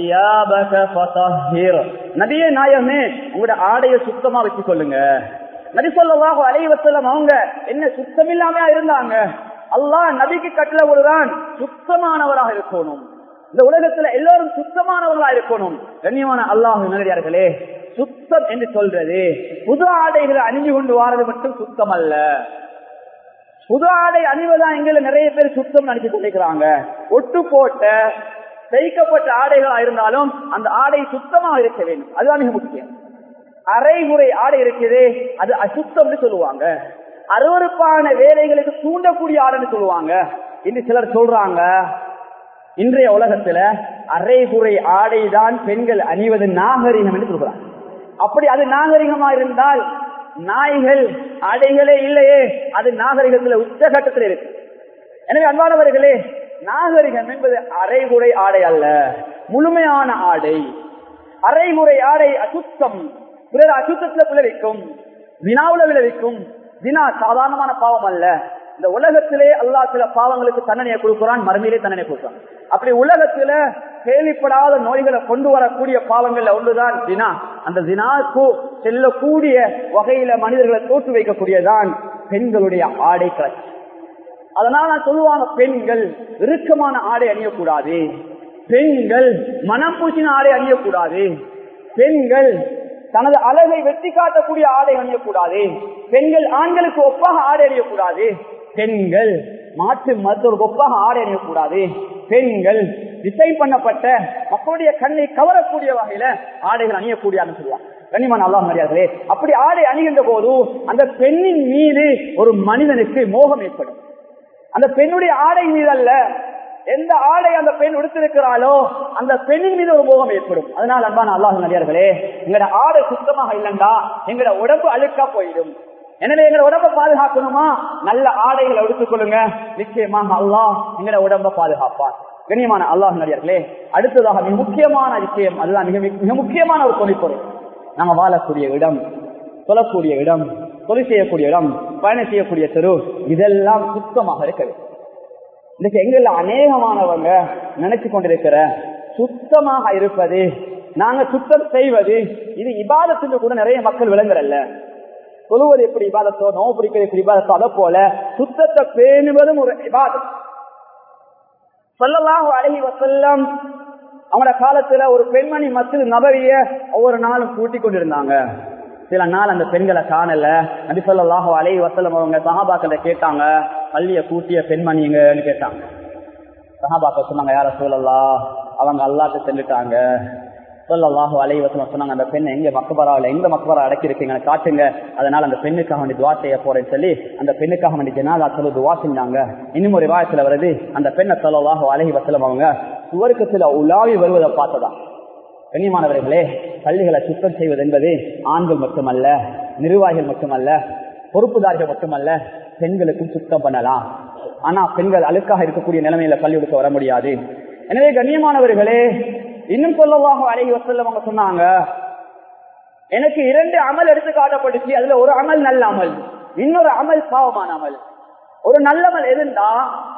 Speaker 1: நபியே நாயகமே உங்களோட ஆடையை சுத்தமா வச்சுக் கொள்ளுங்க நபிசல்லாஹு அலை வசல்லம் அவங்க என்ன சுத்தம் இல்லாம இருந்தாங்க அல்லாஹ் நபிக்கு கட்டளை விடுறான் சுத்தமானவராக இருக்கணும் இந்த உலகத்துல எல்லாரும் சுத்தமானவர்களா இருக்கணும் கண்ணியமான அல்லாஹ் நேரடியார்களே சுத்தம் என்று சொல்றது புது ஆடைகளை அணிஞ்சு கொண்டு வாரது மட்டும் சுத்தம் அல்ல புது ஆடை அணிவதா எங்களை நிறைய பேர் சுத்தம் நினைச்சு கொண்டிருக்கிறாங்க ஒட்டு போட்ட தைக்கப்பட்ட ஆடைகளா இருந்தாலும் அந்த ஆடை சுத்தமாக இருக்க வேண்டும் அதுதான் மிக முக்கியம் அரைமுறை ஆடை இருக்குது அது அசுத்தம்னு சொல்லுவாங்க அருவறுப்பான வேலைகளுக்கு தூண்டக்கூடிய ஆடைன்னு சொல்லுவாங்க இன்று சிலர் சொல்றாங்க இன்றைய உலகத்துல அரைகுறை ஆடை தான் பெண்கள் அணிவது நாகரிகம் என்று சொல்றாங்க அப்படி அது நாகரிகமா இருந்தால் நாய்கள் ஆடைகளே இல்லையே அது நாகரிகத்துல உச்சகட்டத்தில் இருக்கு எனவே அன்பானவர்களே நாகரிகம் என்பது அரைகுறை ஆடை அல்ல முழுமையான ஆடை அரைகுறை ஆடை அசுத்தம் பிறர் அசுத்தத்துல விளைவிக்கும் வினாவுல விளைவிக்கும் வினா சாதாரணமான பாவம் அல்ல இந்த உலகத்திலே அல்லா சில பாவங்களுக்கு தண்டனையை கொடுக்கிறான் மறுமையிலே தண்டனை கொடுக்கிறான் அப்படி உலகத்துல கேள்விப்படாத நோய்களை கொண்டு வரக்கூடிய பாவங்கள்ல ஒன்றுதான் தினா அந்த தினாக்கு செல்லக்கூடிய வகையில மனிதர்களை தோற்று வைக்கக்கூடியதான் பெண்களுடைய ஆடை கிளர்ச்சி அதனால சொல்லுவாங்க பெண்கள் இறுக்கமான ஆடை அணியக்கூடாது பெண்கள் மனம் பூசின ஆடை அணியக்கூடாது பெண்கள் தனது அழகை வெட்டி காட்டக்கூடிய ஆடை அணியக்கூடாது பெண்கள் ஆண்களுக்கு ஒப்பாக ஆடை அணியக்கூடாது பெண்கள் மாற்று மருத்துவருக்கு ஒப்பாக ஆடை அணியக்கூடாது பெண்கள் டிசைன் பண்ணப்பட்ட மக்களுடைய கண்ணை கவரக்கூடிய வகையில ஆடைகள் அணியக்கூடியாதுன்னு சொல்லுவாங்க கனிமன் அல்லா மரியாதையே அப்படி ஆடை அணிகின்ற போது அந்த பெண்ணின் மீது ஒரு மனிதனுக்கு மோகம் ஏற்படும் அந்த பெண்ணுடைய ஆடை மீது அல்ல எந்த ஆடை அந்த பெண் உடுத்திருக்கிறாளோ அந்த பெண்ணின் மீது ஒரு மோகம் ஏற்படும் அதனால் அன்பான அல்லாஹ் நடிகார்களே எங்களோட ஆடை சுத்தமாக இல்லைண்டா எங்களோட உடம்பு அழுக்கா போயிடும் எனவே எங்களை உடம்ப பாதுகாக்கணுமா நல்ல ஆடைகளை எடுத்துக் கொள்ளுங்க நிச்சயமாக அல்லாஹ் எங்களோட உடம்ப பாதுகாப்பார் கண்ணியமான அல்லாஹ் நடிகர்களே அடுத்ததாக மிக முக்கியமான விஷயம் அதுதான் மிக மிக முக்கியமான ஒரு தொழிற்பொருள் நாங்க வாழக்கூடிய இடம் சொல்லக்கூடிய இடம் தொழில் செய்யக்கூடிய இடம் பயணம் செய்யக்கூடிய தெரு இதெல்லாம் சுத்தமாக இருக்க வேண்டும் இன்னைக்கு எங்கள அநேகமானவங்க நினைச்சு கொண்டிருக்கிற சுத்தமாக இருப்பது நாங்க சுத்தம் செய்வது இது இபாதத்துக்கு கூட நிறைய மக்கள் விளங்குறல்ல தொழுவது எப்படி இபாதத்தோ நோவு பிடிக்கிறது எப்படி இபாதத்தோ அதை போல சுத்தத்தை பேணுவதும் ஒரு இபாதம் சொல்லலாம் அழகி வசல்லம் அவங்களோட காலத்துல ஒரு பெண்மணி மத்திய நபரிய ஒவ்வொரு நாளும் கூட்டிக் கொண்டிருந்தாங்க சில நாள் அந்த பெண்களை காணல நபி சொல்லாஹோ அலைஹி வசல்லம் அவங்க சஹாபாக்களை கேட்டாங்க பள்ளிய கூட்டிய பெண்மணிங்கன்னு கேட்டாங்க சஹாபாக்கள் சொன்னாங்க யார சொல்லலா அவங்க அல்லாட்ட செல்லிட்டாங்க சொல்லலாஹு அலைவசம் சொன்னாங்க அந்த பெண்ணை எங்க மக்கபராவில் எங்க மக்கபரா அடக்கி இருக்கீங்க காட்டுங்க அதனால அந்த பெண்ணுக்காக வேண்டி துவா செய்ய போறேன்னு சொல்லி அந்த பெண்ணுக்காக வேண்டி ஜனாதா சொல்லி துவா செஞ்சாங்க இன்னும் ஒரு வாயத்துல வருது அந்த பெண்ணை சொல்லலாஹு அலஹி வசலம் அவங்க சுவர்க்கத்துல உலாவி வருவதை பார்த்ததா கண்ணியமானவர்களே பள்ளிகளை சுத்தம் செய்வது என்பது ஆண்கள் மட்டுமல்ல நிர்வாகிகள் மட்டுமல்ல பொறுப்புதாரிகள் மட்டுமல்ல பெண்களுக்கும் சுத்தம் பண்ணலாம் ஆனா பெண்கள் அழுக்காக இருக்கக்கூடிய நிலைமையில பள்ளிகளுக்கு வர முடியாது எனவே கண்ணியமானவர்களே இன்னும் சொல்லவாக அழகி வசல்லம் அவங்க சொன்னாங்க எனக்கு இரண்டு அமல் எடுத்து காட்டப்பட்டுச்சு அதுல ஒரு அமல் நல்ல அமல் இன்னொரு அமல் பாவமான அமல் ஒரு நல்லமல் எதுண்டா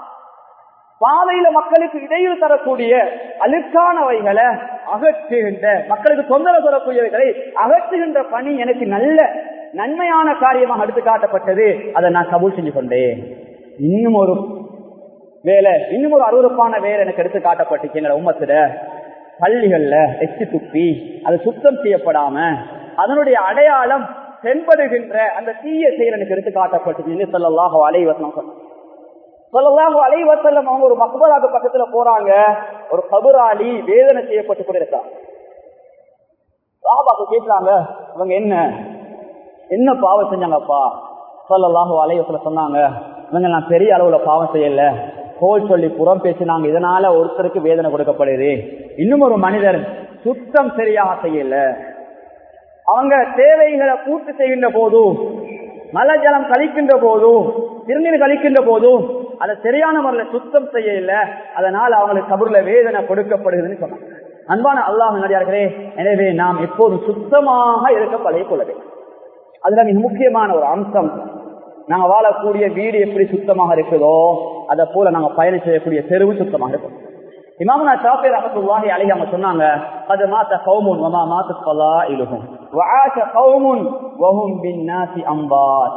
Speaker 1: பாதையில மக்களுக்கு இடையூறு தரக்கூடிய அழுக்கானவைகளை அகற்றுகின்ற மக்களுக்கு தொந்தரவு தரக்கூடியவைகளை அகற்றுகின்ற பணி எனக்கு நல்ல நன்மையான காரியமாக எடுத்து காட்டப்பட்டது அதை நான் கபூல் செஞ்சு கொண்டேன் இன்னும் ஒரு வேலை இன்னும் ஒரு அருவறுப்பான வேலை எனக்கு எடுத்து காட்டப்பட்டுச்சு எங்களை உம்மத்துல பள்ளிகள்ல எச்சு துப்பி அது சுத்தம் செய்யப்படாம அதனுடைய அடையாளம் தென்படுகின்ற அந்த தீய செயல் எனக்கு எடுத்து காட்டப்பட்டுச்சு சொல்லலாக அலைவசனம் சொல்லலாக அலைவசல்லம் அவங்க ஒரு மக்பராக்கு பக்கத்துல போறாங்க ஒரு கபுராளி வேதனை செய்யப்பட்டு கொண்டிருக்காங்க சாபாக்கு கேட்கிறாங்க இவங்க என்ன என்ன பாவம் செஞ்சாங்கப்பா சொல்லலாக அலைவசல சொன்னாங்க இவங்க நான் பெரிய அளவுல பாவம் செய்யல கோல் சொல்லி புறம் பேசினாங்க இதனால ஒருத்தருக்கு வேதனை கொடுக்கப்படுது இன்னும் ஒரு மனிதர் சுத்தம் சரியாக செய்யல அவங்க தேவைகளை பூர்த்தி செய்கின்ற போதும் மல ஜலம் கழிக்கின்ற போதும் திருநீர் கழிக்கின்ற போதும் அதை சரியான முறையில் சுத்தம் செய்யல அதனால் அவங்களுக்கு கபூர்ல வேதனை கொடுக்கப்படுகிறதுன்னு சொன்னாங்க அன்பான அல்லாஹ் நடிகார்களே எனவே நாம் எப்போதும் சுத்தமாக இருக்க பழைய கொள்ள வேண்டும் அதுல மிக முக்கியமான ஒரு அம்சம் நாங்க வாழக்கூடிய வீடு எப்படி சுத்தமாக இருக்குதோ அதை போல நாங்க பயணம் செய்யக்கூடிய தெருவு சுத்தமாக இருக்கும் இமாமனா ஷாஃபி ரஹத்துல்லாஹி அலைஹி அவங்க சொன்னாங்க அது மாத்த கௌமுன் வமா மாத்த ஸலா இலுஹும் வஆஷ கௌமுன் வஹும் பின்னாசி அம்பாத்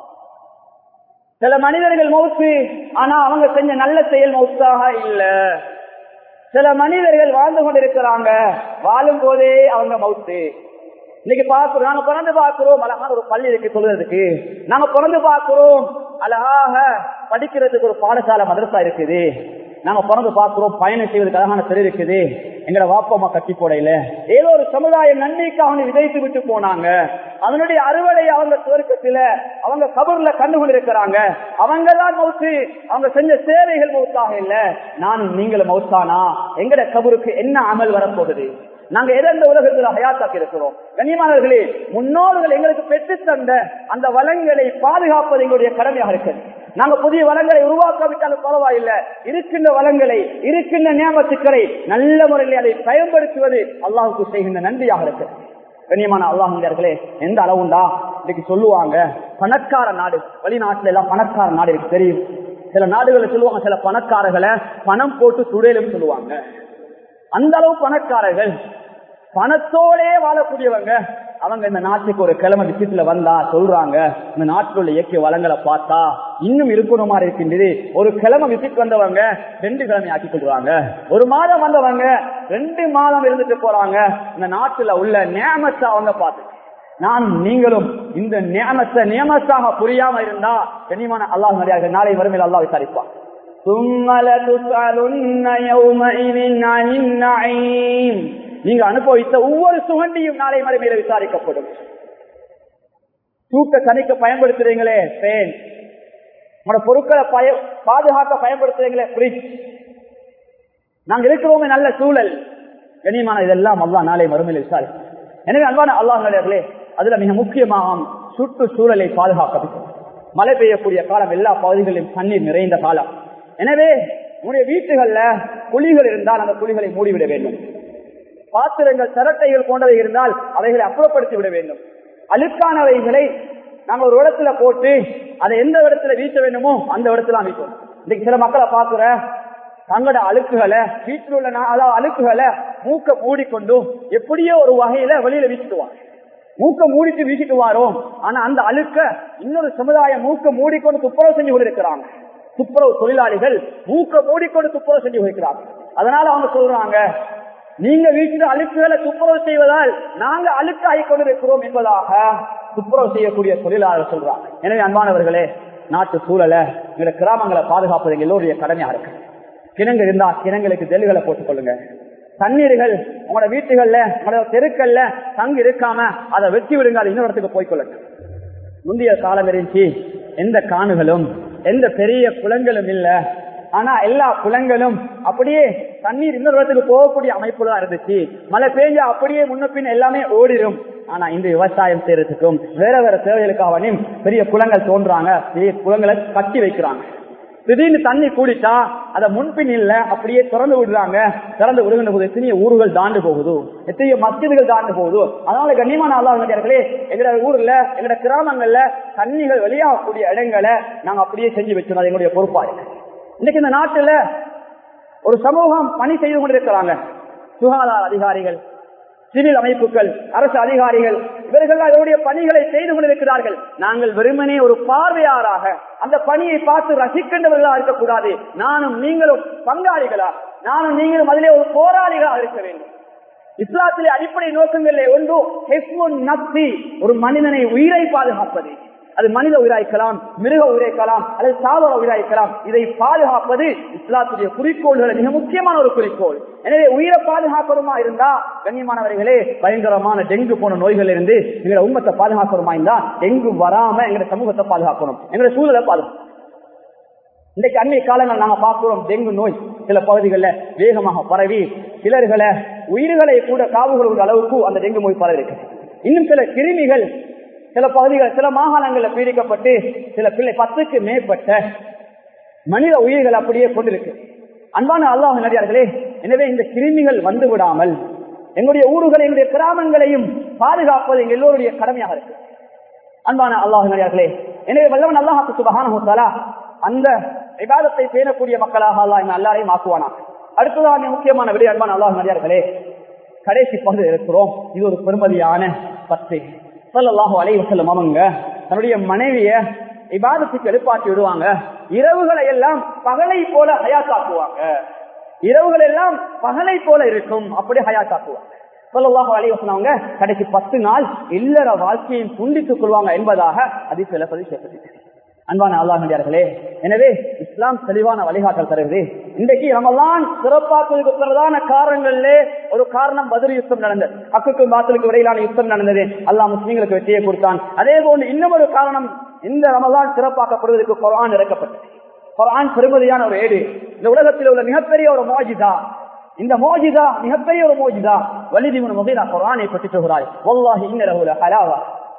Speaker 1: சில மனிதர்கள் மௌத்து ஆனா அவங்க செஞ்ச நல்ல செயல் மௌத்தாக இல்ல சில மனிதர்கள் வாழ்ந்து கொண்டிருக்கிறாங்க வாழும் போதே அவங்க மௌத்து இன்னைக்கு பாக்குறோம் நாங்க பிறந்து பாக்குறோம் அழகான ஒரு பள்ளி இருக்கு சொல்றதுக்கு நாங்க பிறந்து பாக்குறோம் அழகாக படிக்கிறதுக்கு ஒரு பாடசாலை மதரசா இருக்குது நாங்க பிறந்து பாக்குறோம் பயணம் செய்வதற்கு அழகான தெரு இருக்குது எங்கட வாப்பம்மா கட்டி போடையில ஏதோ ஒரு சமுதாயம் நன்மைக்கு அவங்க விதைத்து விட்டு போனாங்க அதனுடைய அறுவடை அவங்க சுவர்க்கத்துல அவங்க கபர்ல கண்டு கொண்டிருக்கிறாங்க அவங்க தான் மவுத்து அவங்க செஞ்ச சேவைகள் மவுத்தாக இல்ல நானும் நீங்களும் மவுத்தானா எங்கட கபருக்கு என்ன அமல் வரப்போகுது நாங்க எதெந்த உலகத்துல ஹயாத்தாக்கி இருக்கிறோம் கண்ணியமானவர்களே முன்னோர்கள் எங்களுக்கு பெற்று தந்த அந்த வளங்களை பாதுகாப்பது எங்களுடைய கடமையாக இருக்குது நாங்க புதிய வளங்களை உருவாக்காவிட்டாலும் பரவாயில்லை இருக்கின்ற வளங்களை இருக்கின்ற நியமத்துக்களை நல்ல முறையில் அதை பயன்படுத்துவது அல்லாஹுக்கு செய்கின்ற நன்றியாக இருக்கு கண்ணியமான அல்லாஹர்களே எந்த அளவுண்டா இன்னைக்கு சொல்லுவாங்க பணக்கார நாடு வெளிநாட்டுல எல்லாம் பணக்கார நாடு இருக்கு தெரியும் சில நாடுகளை சொல்லுவாங்க சில பணக்காரர்களை பணம் போட்டு சுடலும் சொல்லுவாங்க அந்த அளவு பணக்காரர்கள் பணத்தோடே வாழக்கூடியவங்க அவங்க இந்த நாட்டுக்கு ஒரு கிழமை விஷயத்துல வந்தா சொல்றாங்க இந்த நாட்டுக்குள்ள இயக்கிய வளங்களை பார்த்தா இன்னும் இருக்கணுமா இருக்கின்றது ஒரு கிழமை விசிட் வந்தவங்க ரெண்டு கிழமை ஆக்கி கொள்றாங்க ஒரு மாதம் வந்தவங்க ரெண்டு மாதம் இருந்துட்டு போறாங்க இந்த நாட்டுல உள்ள நியமத்தை அவங்க பார்த்து நான் நீங்களும் இந்த நியமத்தை நியமத்தாக புரியாம இருந்தா கண்ணியமான அல்லாஹ் நடிகார்கள் நாளை வறுமையில் அல்லாஹ் விசாரிப்பான் ثم لتسألن يومئذ عن النعيم நீங்க அனுபவித்த ஒவ்வொரு சுகண்டியும் நாளை மறுமையில விசாரிக்கப்படும் தூக்க தணிக்க பயன்படுத்துறீங்களே பேன் உங்களோட பொருட்களை பய பாதுகாக்க பயன்படுத்துறீங்களே ஃப்ரிட்ஜ் நாங்க இருக்கிறோமே நல்ல சூழல் கண்ணியமான இதெல்லாம் அல்லா நாளை மறுமையில விசாரி எனவே அன்பான அல்லாஹர்களே அதுல மிக முக்கியமாக சுற்றுச்சூழலை பாதுகாக்க மழை பெய்யக்கூடிய காலம் எல்லா பகுதிகளிலும் தண்ணீர் நிறைந்த காலம் எனவே உங்களுடைய வீட்டுகள்ல குழிகள் இருந்தால் அந்த குழிகளை மூடிவிட வேண்டும் பாத்திரங்கள் சரட்டைகள் போன்றவை இருந்தால் அவைகளை அப்புறப்படுத்தி விட வேண்டும் அழுக்கானவைகளை நாங்க ஒரு இடத்துல போட்டு அதை எந்த இடத்துல வீச வேண்டுமோ அந்த இடத்துல வீசணும் இன்னைக்கு சில மக்களை பாக்குற தங்களோட அழுக்குகளை வீட்டில் உள்ள அதாவது அழுக்குகளை மூக்க மூடிக்கொண்டும் எப்படியோ ஒரு வகையில வெளியில வீசிட்டுவாங்க மூக்க மூடிட்டு வீசிட்டு வாரோம் ஆனா அந்த அழுக்க இன்னொரு சமுதாயம் மூக்க மூடிக்கொண்டு துப்புரவு செஞ்சு கொண்டிருக்கிறாங்க துப்புரவு தொழிலாளிகள் மூக்க மூடிக்கொண்டு துப்புரவு செஞ்சு கொண்டிருக்கிறாங்க அதனால அவங்க சொல்றாங்க நீங்க வீட்டில் அழுக்குகளை துப்புரவு செய்வதால் நாங்க அழுக்காகி கொண்டிருக்கிறோம் என்பதாக துப்புரவு செய்யக்கூடிய தொழிலாளர் சொல்றாங்க எனவே அன்பானவர்களே நாட்டு சூழலை எங்க கிராமங்களை பாதுகாப்பது எங்களுடைய கடமையா இருக்கு கிணங்கு இருந்தா கிணங்களுக்கு தெல்லுகளை போட்டுக் கொள்ளுங்க தண்ணீர்கள் உங்களோட வீட்டுகள்ல உங்களோட தெருக்கள்ல தங்கி இருக்காம அதை வெட்டி விடுங்க அது இன்னொரு இடத்துக்கு போய்க்கொள்ளட்டும் முந்தைய காலம் இருந்துச்சு எந்த காணுகளும் எந்த பெரிய குளங்களும் இல்ல ஆனா எல்லா குளங்களும் அப்படியே தண்ணீர் இன்னொரு இடத்துக்கு போகக்கூடிய அமைப்புல தான் இருந்துச்சு மழை பெய்ஞ்சா அப்படியே முன்ன பின் எல்லாமே ஓடிடும் ஆனா இந்த விவசாயம் செய்யறதுக்கும் வேற வேற தேவைகளுக்காக பெரிய குளங்கள் தோன்றாங்க பெரிய குளங்களை கட்டி வைக்கிறாங்க திடீர்னு தண்ணி கூடிட்டா அதை முன்பின் இல்ல அப்படியே திறந்து விடுறாங்க திறந்து விடுகின்ற போது எத்தனையோ ஊர்கள் தாண்டு போகுது எத்தனையோ மஸ்ஜிதுகள் தாண்டு போகுது அதனால கண்ணியமான அல்லாஹர்களே எங்களோட ஊர்ல எங்களோட கிராமங்கள்ல தண்ணிகள் வெளியாகக்கூடிய இடங்களை நாங்க அப்படியே செஞ்சு வச்சோம் அது எங்களுடைய பொறுப்பா இருக்கு இன்னைக்கு இந்த நாட்டுல ஒரு சமூகம் பணி செய்து கொண்டிருக்கிறாங்க சுகாதார அதிகாரிகள் சிவில் அமைப்புகள் அரசு அதிகாரிகள் இவர்கள் அவருடைய பணிகளை செய்து கொண்டிருக்கிறார்கள் நாங்கள் வெறுமனே ஒரு பார்வையாளராக அந்த பணியை பார்த்து ரசிக்கின்றவர்களாக இருக்கக்கூடாது நானும் நீங்களும் பங்காளிகளா நானும் நீங்களும் அதிலே ஒரு போராளிகளாக இருக்க வேண்டும் இஸ்லாத்திலே அடிப்படை நோக்கங்களிலே ஒன்று ஹெஸ்முன் நப்சி ஒரு மனிதனை உயிரை பாதுகாப்பது அது மனித உயிராய்க்கலாம் மிருக உயிராய்க்கலாம் அல்லது சாவர உயிராய்க்கலாம் இதை பாதுகாப்பது இஸ்லாத்துடைய குறிக்கோள்கள் மிக முக்கியமான ஒரு குறிக்கோள் எனவே உயிரை பாதுகாக்கணுமா இருந்தா கண்ணியமானவர்களே பயங்கரமான டெங்கு போன நோய்கள் இருந்து எங்களை உண்மத்தை பாதுகாக்கணுமா இருந்தா டெங்கு வராம எங்களை சமூகத்தை பாதுகாக்கணும் எங்களை சூழலை பாதுகாக்கணும் இன்றைக்கு அண்மை காலங்கள் நாங்க பார்க்கிறோம் டெங்கு நோய் சில பகுதிகளில் வேகமாக பரவி சிலர்களை உயிர்களை கூட காவுகள் அளவுக்கு அந்த டெங்கு நோய் பரவி இருக்கு இன்னும் சில கிருமிகள் சில பகுதிகள் சில மாகாணங்களில் பீடிக்கப்பட்டு சில பிள்ளை பத்துக்கு மேற்பட்ட மனித உயிர்கள் அப்படியே கொண்டிருக்கு அன்பான அல்லாஹ் நடிகார்களே எனவே இந்த கிருமிகள் வந்து விடாமல் எங்களுடைய ஊர்களை எங்களுடைய கிராமங்களையும் பாதுகாப்பது எங்க எல்லோருடைய கடமையாக இருக்கு அன்பான அல்லாஹ் நடிகார்களே எனவே வல்லவன் அல்லாஹாக்கு சுபகான அந்த விவாதத்தை பேணக்கூடிய மக்களாக அல்லாஹ் எல்லாரையும் ஆக்குவானா அடுத்ததாக முக்கியமான விடை அன்பான அல்லாஹ் நடிகார்களே கடைசி பங்கு இருக்கிறோம் இது ஒரு பெருமதியான பத்து சொல்லலாஹோ அலை வசல்லம் அவங்க தன்னுடைய மனைவிய இபாதத்துக்கு எழுப்பாட்டி விடுவாங்க இரவுகளை எல்லாம் பகலை போல ஹயாத்தாக்குவாங்க இரவுகள் எல்லாம் பகலை போல இருக்கும் அப்படி ஹயாத்தாக்குவாங்க சொல்லலாஹோ அலை வசனவங்க கடைசி பத்து நாள் இல்லற வாழ்க்கையும் துண்டித்துக் கொள்வாங்க என்பதாக அது சில பதிவு செய்யப்பட்டிருக்கு அன்பான அல்லாஹர்களே எனவே இஸ்லாம் தெளிவான வழிகாட்டல் தருகிறது இன்றைக்கு ரமலான் சிறப்பாக்குவதற்கு பிரதான காரணங்கள்ல ஒரு காரணம் பதில் யுத்தம் நடந்தது அக்குக்கும் பாத்தலுக்கு இடையிலான யுத்தம் நடந்தது அல்லாஹ் முஸ்லீம்களுக்கு வெற்றியை கொடுத்தான் அதே போன்று இன்னும் ஒரு காரணம் இந்த ரமலான் சிறப்பாக்கப்படுவதற்கு குரான் இறக்கப்பட்டது குரான் பெருமதியான ஒரு ஏடு இந்த உலகத்தில் உள்ள மிகப்பெரிய ஒரு மோஜிதா இந்த மோஜிதா மிகப்பெரிய ஒரு மோஜிதா வலிதிமுன் முகைதா குரானை பற்றி சொல்கிறாய் ஒல்லாஹி இன்னரகுல ஹலாவா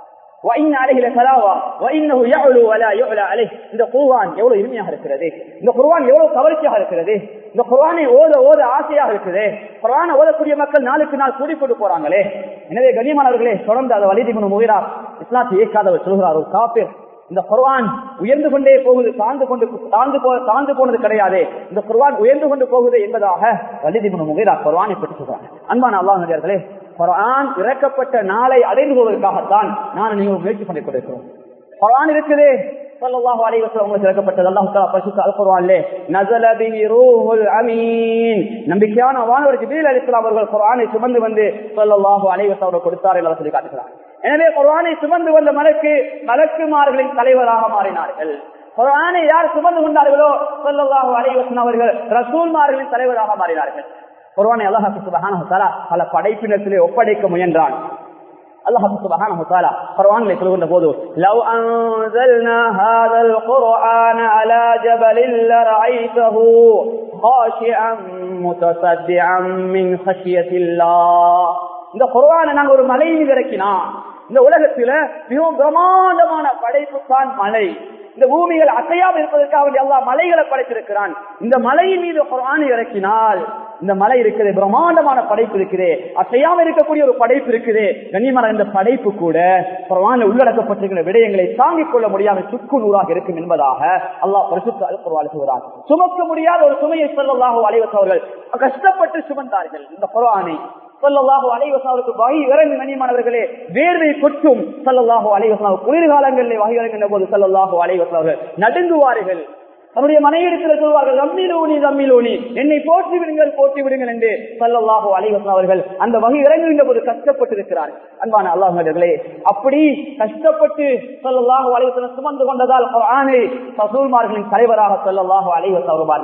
Speaker 1: இந்த குர்வான் எவ்வளவு இனிமையாக இருக்கிறது இந்த குர்வான் எவ்வளவு கவர்ச்சியாக இருக்கிறது இந்த குர்வானை ஓத ஓத ஆசையாக இருக்குது குர்வானை ஓதக்கூடிய மக்கள் நாளுக்கு நாள் கூடி கொண்டு போறாங்களே எனவே கண்ணியமானவர்களே தொடர்ந்து அதை வலிதிமுன் முகிரா இஸ்லாத்தை இயக்காதவர் சொல்கிறார் ஒரு காப்பீர் இந்த குர்வான் உயர்ந்து கொண்டே போகுது தாழ்ந்து கொண்டு தாழ்ந்து போ தாழ்ந்து போனது கிடையாது இந்த குர்வான் உயர்ந்து கொண்டு போகுது என்பதாக வலிதிமுன் முகிரா குர்வானை பற்றி சொல்றாங்க அன்பான அல்லாஹ் நடிகார்களே குரான் இறக்கப்பட்ட நாளை அடைந்து கொள்வதற்காகத்தான் நான் நீங்கள் முயற்சி பண்ணிக் கொண்டிருக்கிறோம் குரான் இருக்குது ஸல்லல்லாஹு அலைஹி வஸல்லம் உங்களுக்கு இறக்கப்பட்டது அல்லாஹ் தஆலா பரிசுத்த அல் குர்ஆனிலே நஸல பிஹி ரூஹுல் அமீன் நம்பிக்கையான வானவர் ஜிப்ரீல் அலைஹிஸ்ஸலாம் அவர்கள் குர்ஆனை சுமந்து வந்து ஸல்லல்லாஹு அலைஹி வஸல்லம் கொடுத்தார் என்று சொல்லி காட்டுகிறார் எனவே குர்ஆனை சுமந்து வந்த மலக்கு மலக்குமார்களின் தலைவராக மாறினார்கள் குர்ஆனை யார் சுமந்து கொண்டார்களோ ஸல்லல்லாஹு அலைஹி வஸல்லம் அவர்கள் ரசூல்மார்களின் தலைவராக மாறினார்கள் குர்ஆனை அல்லாஹ் சுப்ஹானஹு வ தஆலா பல படைப்பினத்திலே ஒப்படைக்க முயன்றான் அல்லாஹ் சுப்ஹானஹு வ தஆலா குர்ஆனிலே சொல்கின்ற போது லவ் அன்ஸல்னா ஹாதல் குர்ஆன அலா ஜபலில் லரஐதஹு காஷிஅன் முத்தஸத்திஅன் மின் ஹஷியத்தில்லாஹ் இந்த குர்ஆனை நாங்க ஒரு மலை மீது இறக்கினா இந்த உலகத்தில மிகவும் பிரமாண்டமான படைப்பு தான் மலை இந்த பூமிகள் அசையாமல் இருப்பதற்காக வேண்டிய அல்லா மலைகளை படைத்திருக்கிறான் இந்த மலையின் மீது குரானை இறக்கினால் இந்த மலை இருக்குது பிரம்மாண்டமான படைப்பு இருக்குது அசையாமல் இருக்கக்கூடிய ஒரு படைப்பு இருக்குது கண்ணியமான இந்த படைப்பு கூட குரானில் உள்ளடக்கப்பட்டிருக்கிற விடயங்களை தாங்கிக் கொள்ள முடியாமல் சுக்கு நூறாக இருக்கும் என்பதாக அல்லாஹ் பரிசுத்த அல்குர்வான் சொல்கிறான் சுமக்க முடியாத ஒரு சுமையை சொல்லலாக அலைவசவர்கள் கஷ்டப்பட்டு சுமந்தார்கள் இந்த குரானை சொல்லல்லாஹு அலைவசாவுக்கு வகை இறங்கு கண்ணியமானவர்களே வேர்வை கொட்டும் சல்லல்லாஹு அலைவசாவு குளிர்காலங்களிலே வகை இறங்குகின்ற போது சல்லல்லாஹு அலைவசாவர்கள் நடுங்குவார்கள் தன்னுடைய மனைவிடத்தில் சொல்வார்கள் ரம்மிலோனி ரம்மிலோனி என்னை போற்றி விடுங்கள் போற்றி விடுங்கள் என்று சல்லல்லாஹு அலைவசன் அவர்கள் அந்த வகை இறங்குகின்ற போது கஷ்டப்பட்டு இருக்கிறார்கள் அன்பான அல்லாஹர்களே அப்படி கஷ்டப்பட்டு சொல்லல்லாஹு அலைவசன சுமந்து கொண்டதால் ஆணை சசூல்மார்களின் தலைவராக சொல்லல்லாஹு அலைவசன் அவர் பார்த்தார்கள்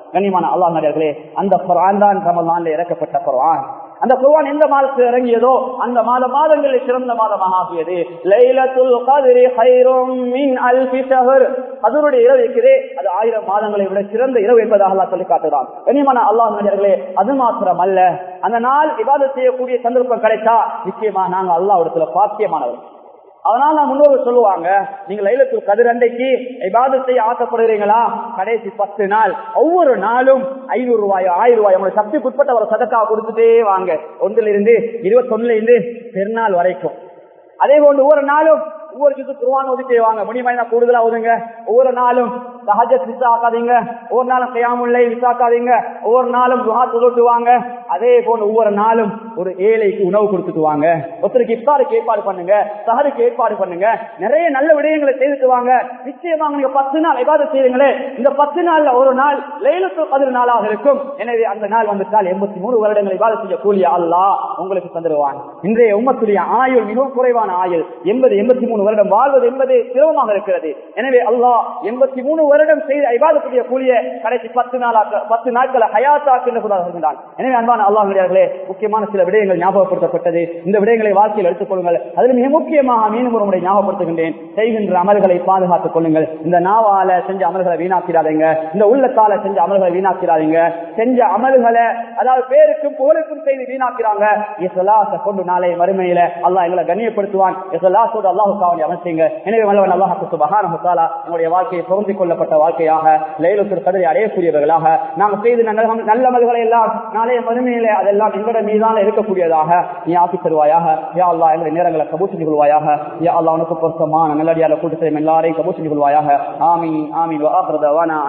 Speaker 1: கண்ணியமான அல்லாஹ் நடிகர்களே அந்த குரான் தான் ரமலான்ல இறக்கப்பட்ட குரான் அந்த குர்ஆன் எந்த மாதத்தில் இறங்கியதோ அந்த மாத மாதங்களில் சிறந்த மாதமாக ஆகியது லைலத்துல் கத்ரி ஹைரும் மின் அல்ஃபி ஷஹர் கதருடைய இரவு இருக்கிறதே அது ஆயிரம் மாதங்களை விட சிறந்த இரவு என்பதாக அல்லாஹ் சொல்லி காட்டுகிறான் கண்ணியமான அல்லாஹ் நடிகர்களே அது மாத்திரம் அல்ல அந்த நாள் இபாதத் செய்யக்கூடிய சந்தர்ப்பம் கிடைச்சா நிச்சயமா நாங்க அல்லாஹ் இடத்துல பாக்கியமானவர் அதனால நான் முன்னோர்கள் சொல்லுவாங்க நீங்க லைலத்துல் கதிர் அண்டைக்கு இபாதத் செய்ய ஆசைப்படுகிறீங்களா கடைசி பத்து நாள் ஒவ்வொரு நாளும் ஐநூறு ரூபாயோ ஆயிரம் ரூபாயோ உங்களுடைய சக்திக்கு உட்பட்ட ஒரு சதக்கா கொடுத்துட்டே வாங்க ஒன்றுல இருந்து இருபத்தொன்னுல இருந்து பெருநாள் வரைக்கும் அதே போன்று ஒவ்வொரு நாளும் ஒவ்வொரு ஜுத்து குருவான் ஒதுக்கி வாங்க முடியுமா கூடுதலா ஒதுங்க ஒவ்வொரு நாளும் சஹஜத் விசா ஆக்காதீங்க ஒவ்வொரு நாளும் கையாமுல்லை விசாக்காதீங்க ஒவ்வொரு நாளும் துஹா தொழுட்டு வாங்க அதே போல ஒவ்வொரு நாளும் ஒரு ஏழைக்கு உணவு கொடுத்துட்டு வாங்க ஒருத்தருக்கு இஃப்தாருக்கு ஏற்பாடு பண்ணுங்க சஹருக்கு ஏற்பாடு பண்ணுங்க நிறைய நல்ல விடயங்களை செய்துட்டு வாங்க நிச்சயமாக நீங்க பத்து நாள் எதாவது செய்யுங்களே இந்த பத்து நாள்ல ஒரு நாள் லைலத்து பதினொரு நாளாக இருக்கும் எனவே அந்த நாள் வந்துட்டால் எண்பத்தி மூணு வருடங்கள் இவ்வாறு செய்ய கூலிய அல்லா உங்களுக்கு தந்துடுவான் இன்றைய உம்மத்துடைய ஆயுள் மிகவும் குறைவான ஆயுள் எண்பது எண்பத்தி மூணு வருடம் வாழ்வது என்பது சிரமமாக இருக்கிறது எனவே அல்லாஹ் எண்பத்தி மூணு வருடம் செய்த ஐபாதத்துடைய கூலிய கடைசி பத்து நாளாக பத்து நாட்களை ஹயாத்தாக்கு என்று சொல்கிறான் எனவே அன்பான அல்லாஹர்களே முக்கியமான சில விடயங்கள் ஞாபகப்படுத்தப்பட்டது இந்த விடயங்களை வாழ்க்கையில் எடுத்துக் கொள்ளுங்கள் அதில் மிக முக்கியமாக மீண்டும் ஒரு முறை ஞாபகப்படுத்துகின்றேன் செய்கின்ற அமல்களை பாதுகாத்துக் கொள்ளுங்கள் இந்த நாவால செஞ்ச அமல்களை வீணாக்கிறாதீங்க இந்த உள்ளத்தால செஞ்ச அமல்களை வீணாக்கிறாதீங்க செஞ்ச அமல்களை அதாவது பேருக்கும் புகழுக்கும் செய்து வீணாக்கிறாங்க இஸ்லாச கொண்டு நாளை மறுமையில அல்லாஹ் எங்களை கண்ணியப்படுத்துவான் இஸ்லாசோடு அல்லாஹுக்காவன் அமைச்சுங்க எனவே வல்லவன் அல்லாஹு சுபஹானஹு தஆலா நம்முடைய வாழ்க்கையை பொருந்திக் கொள்ளப்பட்ட வாழ்க்கையாக லைலத்துல் கதரை அடையக்கூடியவர்களாக நாம் செய்த நல்ல நல்ல அமல்களை எல்லாம் நாளைய மறுமையிலே அதெல்லாம் எங்களோட மீதான இருக்கக்கூடியதாக நீ ஆக்கி தருவாயாக யா அல்லாஹ் எங்களுடைய நேரங்களை கபூல் செஞ்சு கொள்வாயாக யா அல்லாஹ் உனக்கு பொருத்தமான நல்லடியார கூட்டத்தை எல்லாரையும் கபூல் செஞ்சு கொள்வாயாக ஆமீன் ஆமீன் வ ஆஃபிரு தவானா